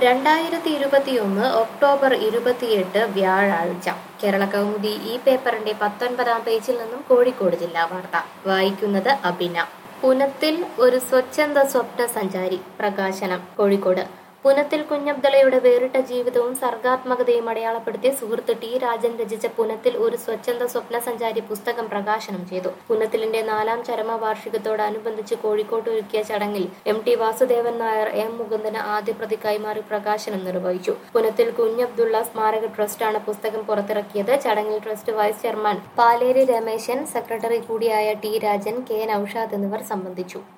രണ്ടായിരത്തി ഇരുപത്തിയൊന്ന് ഒക്ടോബർ ഇരുപത്തിയെട്ട് വ്യാഴാഴ്ച കേരള കൗമുദി ഈ പേപ്പറിന്റെ പത്തൊൻപതാം പേജിൽ നിന്നും കോഴിക്കോട് ജില്ലാ വാർത്ത വായിക്കുന്നത് അബിന പുനത്തിൽ ഒരു സ്വച്ഛന്ത സ്വപ്ന സഞ്ചാരി പ്രകാശനം കോഴിക്കോട് പുനത്തിൽ കുഞ്ഞബ്ദളയുടെ വേറിട്ട ജീവിതവും സർഗാത്മകതയും അടയാളപ്പെടുത്തിയ സുഹൃത്ത് ടി രാജൻ രചിച്ച പുനത്തിൽ ഒരു സ്വച്ഛന്ത സ്വപ്ന സഞ്ചാരി പുസ്തകം പ്രകാശനം ചെയ്തു പുനത്തിലിന്റെ നാലാം ചരമവാർഷികത്തോടനുബന്ധിച്ച് കോഴിക്കോട്ട് ഒരുക്കിയ ചടങ്ങിൽ M T Vasudevan Nair M മുകുന്ദന് ആദ്യ പ്രതി കൈമാറി പ്രകാശനം നിർവഹിച്ചു പുനത്തിൽ കുഞ്ഞബ്ദുള്ള സ്മാരക ട്രസ്റ്റാണ് പുസ്തകം പുറത്തിറക്കിയത് ചടങ്ങിൽ trust vice chairman Paleri Rameshan secretary കൂടിയായ ടി രാജൻ കെ നൌഷാദ് എന്നിവർ സംബന്ധിച്ചു